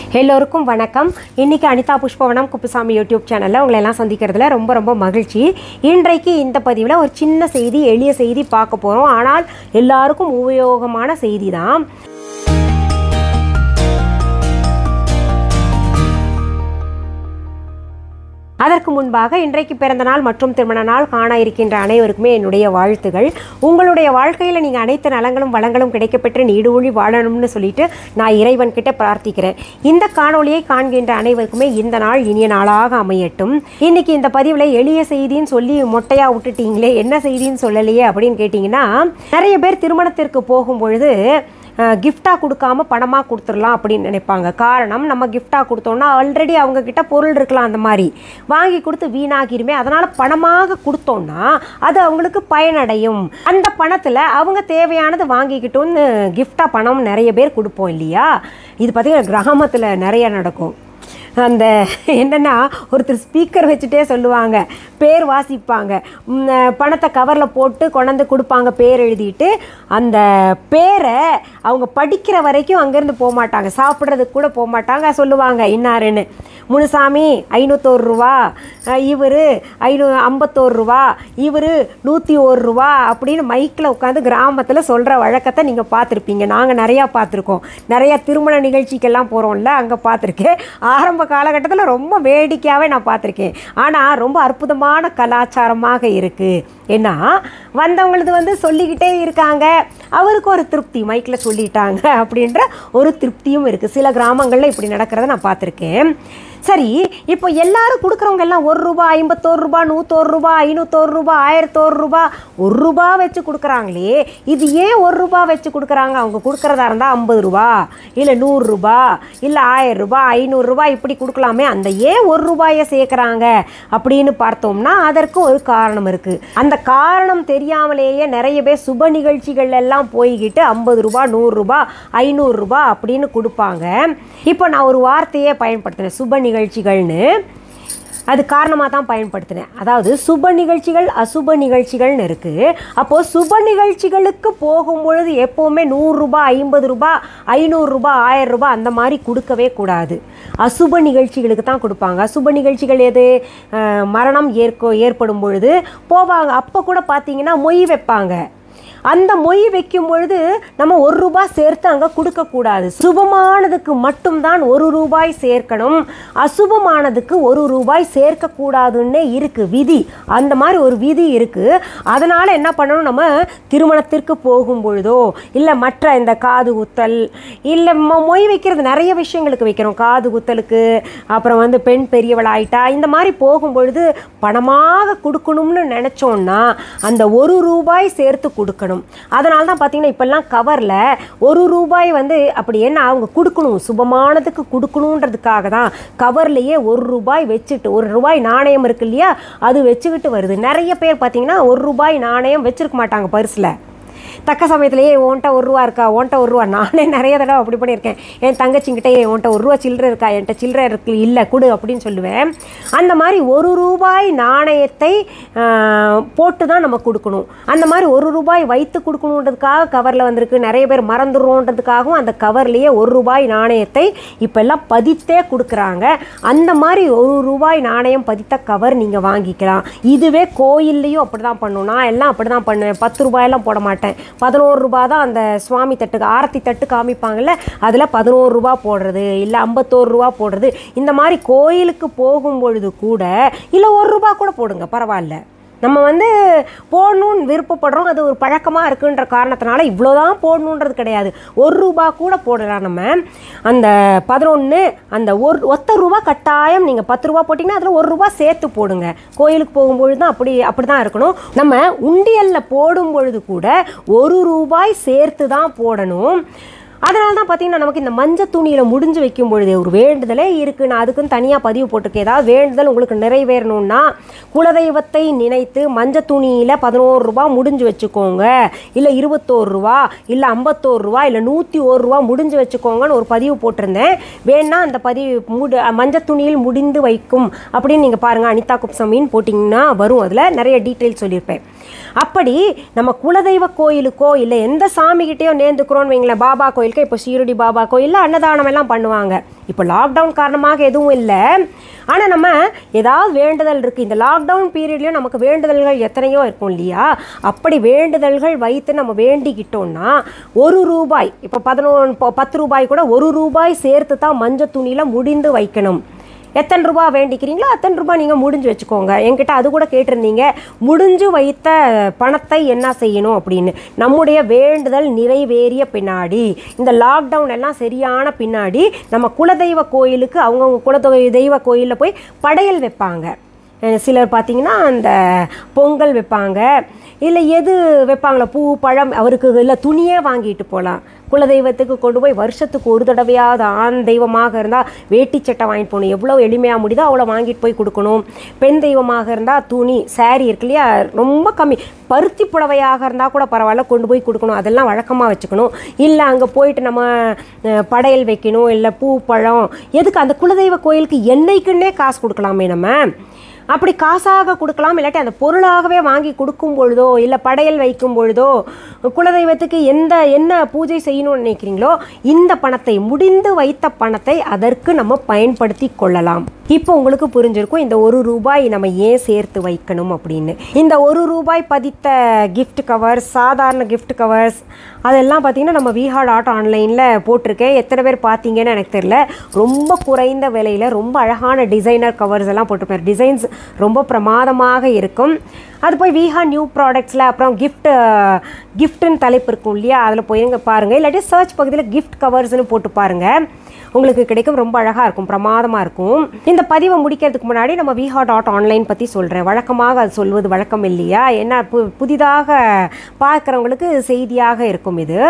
எல்லோருக்கும் வணக்கம் இன்னைக்கு அனிதா புஷ்பவனம் குப்புசாமி யூடியூப் சேனலில் உங்களை எல்லாம் சந்திக்கிறதுல ரொம்ப ரொம்ப மகிழ்ச்சி இன்றைக்கு இந்த பதிவில் ஒரு சின்ன செய்தி எளிய செய்தி பார்க்க போகிறோம் ஆனால் எல்லாருக்கும் உபயோகமான செய்தி தான் அதற்கு முன்பாக இன்றைக்கு பிறந்த நாள் மற்றும் திருமண நாள் காண இருக்கின்ற அனைவருக்குமே என்னுடைய வாழ்த்துகள் உங்களுடைய வாழ்க்கையில் நீங்கள் அனைத்து நலங்களும் வளங்களும் கிடைக்கப்பெற்று நீடு ஒழி வாழணும்னு சொல்லிட்டு நான் இறைவன் கிட்ட பிரார்த்திக்கிறேன் இந்த காணொளியை காண்கின்ற அனைவருக்குமே இந்த நாள் இனிய நாளாக அமையட்டும் இன்னைக்கு இந்த பதிவில் எளிய செய்தின்னு சொல்லி மொட்டையா விட்டுட்டீங்களே என்ன செய்தின்னு சொல்லலையே அப்படின்னு கேட்டிங்கன்னா நிறைய பேர் திருமணத்திற்கு போகும் பொழுது கிஃப்டாக கொடுக்காம பணமாக கொடுத்துடலாம் அப்படின்னு நினைப்பாங்க காரணம் நம்ம கிஃப்டாக கொடுத்தோம்னா ஆல்ரெடி அவங்க கிட்ட பொருள் இருக்கலாம் அந்த மாதிரி வாங்கி கொடுத்து வீணாகிருமே அதனால் பணமாக கொடுத்தோம்னா அது அவங்களுக்கு பயனடையும் அந்த பணத்தில் அவங்க தேவையானது வாங்கிக்கிட்டோன்னு கிஃப்டாக பணம் நிறைய பேர் கொடுப்போம் இல்லையா இது பார்த்திங்கன்னா கிராமத்தில் நிறைய நடக்கும் அந்த என்னென்னா ஒருத்தர் ஸ்பீக்கர் வச்சுட்டே சொல்லுவாங்க பேர் வாசிப்பாங்க ம், பணத்தை கவரில் போட்டு கொண்டாந்து கொடுப்பாங்க பேர் எழுதிட்டு அந்த பேரை அவங்க படிக்கிற வரைக்கும் அங்கேருந்து போக மாட்டாங்க சாப்பிட்றதுக்கு கூட போக மாட்டாங்க சொல்லுவாங்க இன்னாருன்னு முனுசாமி ஐநூற்றோரு ரூபா இவர் ஐநூ ஐம்பத்தோரு ரூபா இவர் நூற்றி ஒரு ரூபா அப்படின்னு மைக்கில் உட்காந்து கிராமத்தில் சொல்கிற வழக்கத்தை நீங்கள் பார்த்துருப்பீங்க நாங்கள் நிறையா பார்த்துருக்கோம் நிறையா திருமண நிகழ்ச்சிக்கெல்லாம் போகிறோம்ல அங்கே பார்த்துருக்கேன் ஆரம்ப காலகட்டத்தில் ரொம்ப வேடிக்கையாகவே நான் பார்த்துருக்கேன் ஆனால் ரொம்ப அற்புதமான கலாச்சாரமாக இருக்குது ஏன்னா வந்தவங்களது வந்து சொல்லிக்கிட்டே இருக்காங்க அவருக்கு ஒரு திருப்தி மைக்கில் சொல்லிட்டாங்க அப்படின்ற ஒரு திருப்தியும் இருக்குது சில கிராமங்களில் இப்படி நடக்கிறத நான் பார்த்துருக்கேன் சரி இப்போ எல்லாரும் கொடுக்குறவங்க எல்லாம் ஒரு ரூபா ஐம்பத்தோரு ரூபா நூற்றோரு ரூபா ஐநூற்றோரு ரூபா ஆயிரத்தோரு ரூபா ஒரு ரூபா வச்சு கொடுக்குறாங்களே இது ஏன் ஒரு ரூபா வச்சு கொடுக்குறாங்க அவங்க கொடுக்குறதா இருந்தால் ஐம்பது ரூபா இல்லை நூறுரூபா இல்லை ஆயிரம் ரூபா ஐநூறுரூபா இப்படி கொடுக்கலாமே அந்த ஏன் ஒரு ரூபாயை சேர்க்குறாங்க அப்படின்னு பார்த்தோம்னா அதற்கு ஒரு காரணம் இருக்குது அந்த காரணம் தெரியாமலேயே நிறைய பேர் சுப நிகழ்ச்சிகள் எல்லாம் போய்கிட்டு ஐம்பது ரூபா நூறுரூபா ஐநூறுரூபா அப்படின்னு கொடுப்பாங்க இப்போ நான் ஒரு வார்த்தையே பயன்படுத்தினேன் சுப நிகழ்ச்சிகள்னு அது காரணமாக தான் பயன்படுத்தினேன் அதாவது சுப நிகழ்ச்சிகள் அசுப நிகழ்ச்சிகள்னு இருக்குது அப்போது சுப நிகழ்ச்சிகளுக்கு போகும்பொழுது எப்போவுமே நூறுரூபா ஐம்பது ரூபா ஐநூறுரூபா ஆயிரம் ரூபாய் அந்த மாதிரி கொடுக்கவே கூடாது அசுப நிகழ்ச்சிகளுக்கு தான் கொடுப்பாங்க அசுப நிகழ்ச்சிகள் எது அஹ், மரணம் ஏற்கோ ஏற்படும் பொழுது போவாங்க அப்போ கூட பார்த்தீங்கன்னா மொய் வைப்பாங்க அந்த மொய் வைக்கும் பொழுது நம்ம ஒரு ரூபாய் சேர்த்து அங்கே கொடுக்கக்கூடாது சுபமானதுக்கு மட்டும்தான் ஒரு ரூபாய் சேர்க்கணும் அசுபமானதுக்கு ஒரு ரூபாய் சேர்க்கக்கூடாதுன்னே இருக்கு விதி அந்த மாதிரி ஒரு விதி இருக்கு அதனால என்ன பண்ணணும் நம்ம திருமணத்திற்கு போகும் பொழுதோ இல்லை மற்ற இந்த காது குத்தல் இல்லை மொ- மொய் வைக்கிறது நிறைய விஷயங்களுக்கு வைக்கிறோம் காது குத்தலுக்கு அப்புறம் வந்து பெண் பெரியவள் ஆயிட்டா இந்த மாதிரி போகும் பொழுது பணமாக கொடுக்கணும்னு நினச்சோன்னா அந்த ஒரு ரூபாய் சேர்த்து கொடுக்கணும் அதனால தான் பார்த்தீங்கன்னா இப்போல்லாம் கவரில் ஒரு ரூபாய் வந்து அப்படி என்ன அவங்க கொடுக்கணும் சுபமானதுக்கு கொடுக்கணுன்றதுக்காக தான் கவர்லேயே ஒரு ரூபாய் வச்சுட்டு ஒரு ரூபாய் நாணயம் இருக்கு இல்லையா அது வச்சுக்கிட்டு வருது நிறைய பேர் பார்த்தீங்கன்னா ஒரு ரூபாய் நாணயம் வச்சிருக்க மாட்டாங்க பர்ஸில் தக்க சமயத்திலேயே உன்ட்ட ஒரு ரூபா இருக்கா உன்ட்ட ஒரு ரூபா நானே நிறைய தடவை அப்படி பண்ணியிருக்கேன் என் தங்கச்சிங்கிட்ட "ஏய், உன்ட்ட ஒரு ரூபா சில்லறை இருக்கா என்கிட்ட சில்லறை இருக்கு இல்லை கொடு அப்படின்னு சொல்லுவேன் அந்த மாதிரி ஒரு ரூபாய் நாணயத்தை ஆஹ், போட்டு தான் நம்ம கொடுக்கணும் அந்த மாதிரி ஒரு ரூபாய் வைத்து கொடுக்கணுன்றதுக்காக கவரில் வந்திருக்கு நிறைய பேர் மறந்துடுறோன்றதுக்காகவும் அந்த கவர்லேயே ஒரு ரூபாய் நாணயத்தை இப்போல்லாம் பதித்தே கொடுக்குறாங்க அந்த மாதிரி ஒரு ரூபாய் நாணயம் பதித்த கவர் நீங்கள் வாங்கிக்கலாம் இதுவே கோயில்லையும் அப்படி தான் பண்ணும் நான் எல்லாம் அப்படி தான் பண்ணுவேன் பத்து ரூபாயெல்லாம் போட மாட்டேன் பதினோரு ரூபா தான் அந்த சுவாமி தட்டுக்கு ஆரத்தி தட்டு காமிப்பாங்கல்ல அதில் பதினோரு ரூபா போடுறது இல்லை ஐம்பத்தோரு ரூபா போடுறது இந்த மாதிரி கோயிலுக்கு போகும் பொழுது கூட இல்லை ஒரு ரூபா கூட போடுங்க பரவாயில்ல நம்ம வந்து போடணும்னு விருப்பப்படுறோம் அது ஒரு பழக்கமாக இருக்குன்ற காரணத்தினால இவ்வளோதான் போடணுன்றது கிடையாது ஒரு ரூபா கூட போடலாம் நம்ம அந்த பதினொன்று அந்த ஒரு ஒத்த ரூபா கட்டாயம் நீங்கள் பத்து ரூபா போட்டிங்கன்னா அதில் ஒரு ரூபா சேர்த்து போடுங்க கோயிலுக்கு போகும்பொழுது தான் அப்படி அப்படி தான் இருக்கணும் நம்ம உண்டியலில் போடும் பொழுது கூட ஒரு ரூபாய் சேர்த்து தான் போடணும் அதனால தான் பார்த்தீங்கன்னா நமக்கு இந்த மஞ்சள் துணியில் முடிஞ்சு வைக்கும் பொழுது ஒரு வேண்டுதலே இருக்குது நான் அதுக்குன்னு தனியாக பதிவு போட்டிருக்கேன் ஏதாவது வேண்டுதல் உங்களுக்கு நிறைவேறணும்னா குலதெய்வத்தை நினைத்து மஞ்சள் துணியில் பதினோரு ரூபா முடிஞ்சு வச்சுக்கோங்க இல்லை இருபத்தோரு ரூபா இல்லை ஐம்பத்தோரு ரூபா இல்லை நூற்றி ஒரு ரூபா முடிஞ்சு வச்சுக்கோங்கன்னு ஒரு பதிவு போட்டிருந்தேன் வேணா அந்த பதிவு முடு மஞ்சள் துணியில் முடிந்து வைக்கும் அப்படின்னு நீங்கள் பாருங்கள் அனிதா குப்சமின்னு போட்டிங்கன்னா வரும் அதில் நிறைய டீட்டெயில் சொல்லியிருப்பேன் அப்படி நம்ம குலதெய்வ கோயிலுக்கோ இல்லை எந்த சாமிகிட்டேயோ நேர்ந்துக்கிறோன்னு வைங்களேன் பாபா கோயில் கோயிலுக்கு இப்போ ஷீரடி பாபா கோயிலில் அன்னதானம் எல்லாம் பண்ணுவாங்க இப்போ லாக்டவுன் காரணமாக எதுவும் இல்லை ஆனால் நம்ம ஏதாவது வேண்டுதல் இருக்குது இந்த லாக்டவுன் பீரியட்லேயும் நமக்கு வேண்டுதல்கள் எத்தனையோ இருக்கும் இல்லையா அப்படி வேண்டுதல்கள் வைத்து நம்ம வேண்டிக்கிட்டோம்னா ஒரு ரூபாய் இப்போ பதினொன்று பத்து ரூபாய் கூட ஒரு ரூபாய் சேர்த்து தான் மஞ்சள் துணியில் முடிந்து வைக்கணும் எத்தனை ரூபா வேண்டிக்கிறீங்களோ அத்தனை ரூபா நீங்கள் முடிஞ்சு வச்சுக்கோங்க என்கிட்ட அது கூட கேட்டிருந்தீங்க முடிஞ்சு வைத்த பணத்தை என்ன செய்யணும் அப்படின்னு நம்முடைய வேண்டுதல் நிறைவேறிய பின்னாடி இந்த லாக்டவுன் எல்லாம் சரியான பின்னாடி நம்ம குலதெய்வ கோயிலுக்கு அவங்கவுங்க குலதெய்வ தெய்வ கோயிலில் போய் படையல் வைப்பாங்க அஹ் சிலர் பார்த்தீங்கன்னா அந்த பொங்கல் வைப்பாங்க இல்லை எது வைப்பாங்களோ பூ பழம் அவருக்கு இல்லை துணியே வாங்கிட்டு போகலாம் குலதெய்வத்துக்கு கொண்டு போய் வருஷத்துக்கு ஒரு தடவையாவது ஆண் தெய்வமாக இருந்தால் வேட்டி சட்டை வாங்கிட்டு போகணும் எவ்வளோ எளிமையாக முடியுதோ அவ்வளோ வாங்கிட்டு போய் கொடுக்கணும் பெண் தெய்வமாக இருந்தால் துணி saree இருக்கு இல்லையா ரொம்ப கம்மி பருத்தி புடவையாக இருந்தால் கூட பரவாயில்ல கொண்டு போய் கொடுக்கணும் அதெல்லாம் வழக்கமாக வச்சுக்கணும் இல்லை அங்கே போயிட்டு நம்ம அஹ், படையல் வைக்கணும் இல்லை பூ பழம் எதுக்கு அந்த குலதெய்வ கோயிலுக்கு என்னைக்குன்னே காசு கொடுக்கலாமே நம்ம அப்படி காசாக கொடுக்கலாம் இல்லாட்டி அந்த பொருளாகவே வாங்கி கொடுக்கும் பொழுதோ இல்லை படையல் வைக்கும் பொழுதோ குலதெய்வத்துக்கு எந்த என்ன பூஜை செய்யணும்னு நினைக்கிறீங்களோ இந்த பணத்தை முடிந்து வைத்த பணத்தை அதற்கு நம்ம பயன்படுத்தி கொள்ளலாம் இப்போ உங்களுக்கு புரிஞ்சிருக்கும் இந்த ஒரு ரூபாய் நம்ம ஏன் சேர்த்து வைக்கணும் அப்படின்னு இந்த ஒரு ரூபாய் பதித்த gift கவர்ஸ் சாதாரண gift கவர்ஸ் அதெல்லாம் பார்த்தீங்கன்னா நம்ம விஹாட் ஆட் ஆன்லைனில் போட்டிருக்கேன் எத்தனை பேர் பார்த்தீங்கன்னு எனக்கு தெரியல ரொம்ப குறைந்த விலையில் ரொம்ப அழகான டிசைனர் கவர்ஸ் எல்லாம் போட்டிருப்பேன் டிசைன்ஸ் ரொம்ப பிரமாதமாக இருக்கும் அது போய் விஹா நியூ ப்ராடக்ட்ஸில் அப்புறம் gift கிஃப்ட்டுன்னு தலைப்பு இருக்கும் இல்லையா அதில் போயிருங்க பாருங்கள் இல்லாட்டி சர்ச் பகுதியில் gift கவர்ஸ்னு போட்டு பாருங்கள் உங்களுக்கு கிடைக்கும் ரொம்ப அழகாக இருக்கும் பிரமாதமாக இருக்கும் இந்த பதிவை முடிக்கிறதுக்கு முன்னாடி நம்ம விஹா டாட் ஆன்லைன் பற்றி சொல்கிறேன் வழக்கமாக அது சொல்வது வழக்கம் இல்லையா என்ன பு புதிதாக பார்க்குறவங்களுக்கு செய்தியாக இருக்கும் இது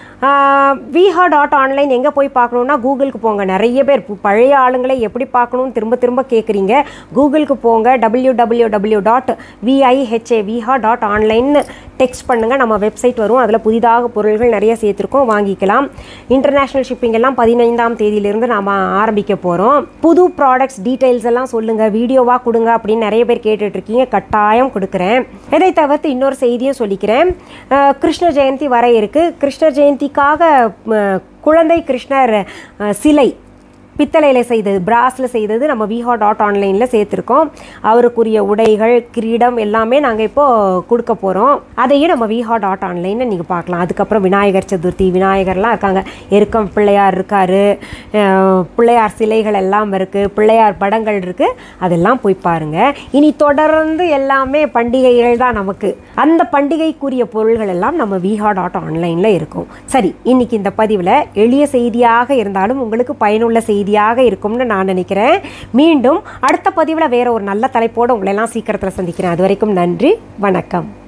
விஹா டாட் ஆன்லைன் எங்கே போய் பார்க்கணுன்னா கூகுளுக்கு போங்க நிறைய பேர் பு- பழைய ஆளுங்களை எப்படி பார்க்கணும்னு திரும்ப திரும்ப கேட்குறீங்க கூகுளுக்கு போங்க W W W dot V I H A Viha dot online text பண்ணுங்கள் நம்ம வெப்சைட் வரும் அதில் புதிதாக பொருள்கள் நிறைய சேர்த்துருக்கோம் வாங்கிக்கலாம் இன்டர்நேஷ்னல் ஷிப்பிங் எல்லாம் பதினைந்தாம் தேதியிலிருந்து நாம் ஆரம்பிக்க போகிறோம் புது ப்ராடக்ட்ஸ் டீட்டெயில்ஸ் எல்லாம் சொல்லுங்கள் வீடியோவாக கொடுங்க அப்படின்னு நிறைய பேர் கேட்டுட்டு இருக்கீங்க கட்டாயம் கொடுக்குறேன் இதை தவிர்த்து இன்னொரு செய்தியும் சொல்லிக்கிறேன் அஹ், கிருஷ்ண ஜெயந்தி வர இருக்கு கிருஷ்ண ஜெயந்திக்காக அஹ், குழந்தை கிருஷ்ணர் அஹ், சிலை பித்தளையில் செய்தது பிராஸில் செய்தது நம்ம விஹா டாட் ஆன்லைனில் சேர்த்துருக்கோம் அவருக்குரிய உடைகள் கிரீடம் எல்லாமே நாங்கள் இப்போது கொடுக்க போகிறோம் அதையும் நம்ம விஹா டாட் ஆன்லைனில் நீங்கள் பார்க்கலாம் அதுக்கப்புறம் விநாயகர் சதுர்த்தி விநாயகர்லாம் இருக்காங்க எருக்கம் பிள்ளையார் இருக்கார் பிள்ளையார் சிலைகள் எல்லாம் இருக்குது பிள்ளையார் படங்கள் இருக்குது அதெல்லாம் போய் பாருங்கள் இனி தொடர்ந்து எல்லாமே பண்டிகைகள் தான் நமக்கு அந்த பண்டிகைக்குரிய பொருள்கள் எல்லாம் நம்ம விஹா டாட் ஆன்லைனில் இருக்கும் சரி இன்னைக்கு இந்த பதிவில் எளிய செய்தியாக இருந்தாலும் உங்களுக்கு பயனுள்ள செய்தியாக இருக்கும்னு நான் நினைக்கிறேன் மீண்டும் அடுத்த பதிவில் வேற ஒரு நல்ல தலைப்போடு உங்களை எல்லாம் சீக்கிரத்தில் சந்திக்கிறேன் அது வரைக்கும் நன்றி வணக்கம்